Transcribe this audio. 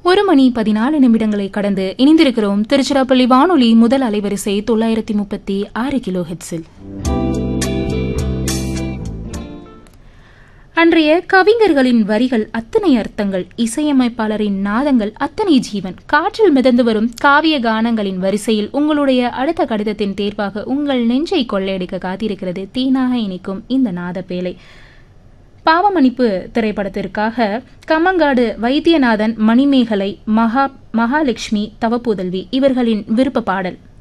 ஒரு மணி பதினாலு நிமிடங்களை கடந்து இணைந்திருக்கிறோம் திருச்சிராப்பள்ளி வானொலி முதல் அலைவரிசை தொள்ளாயிரத்தி முப்பத்தி ஆறு கிலோ ஹெட்ஸில் அன்றைய கவிஞர்களின் வரிகள் அத்தனை அர்த்தங்கள் இசையமைப்பாளரின் நாதங்கள் அத்தனை ஜீவன் காற்றில் மிதந்து வரும் காவிய கானங்களின் வரிசையில் உங்களுடைய அடுத்த கடிதத்தின் தேர்வாக உங்கள் நெஞ்சை கொள்ளையடிக்க காத்திருக்கிறது தீனாக இனிக்கும் இந்த நாதப்பேலை பாவமன்னிப்பு திரைப்படத்திற்காக கம்மங்காடு வைத்தியநாதன் மணிமேகலை மகா மகாலட்சுமி தவப்புதல்வி இவர்களின் விருப்ப பாடல்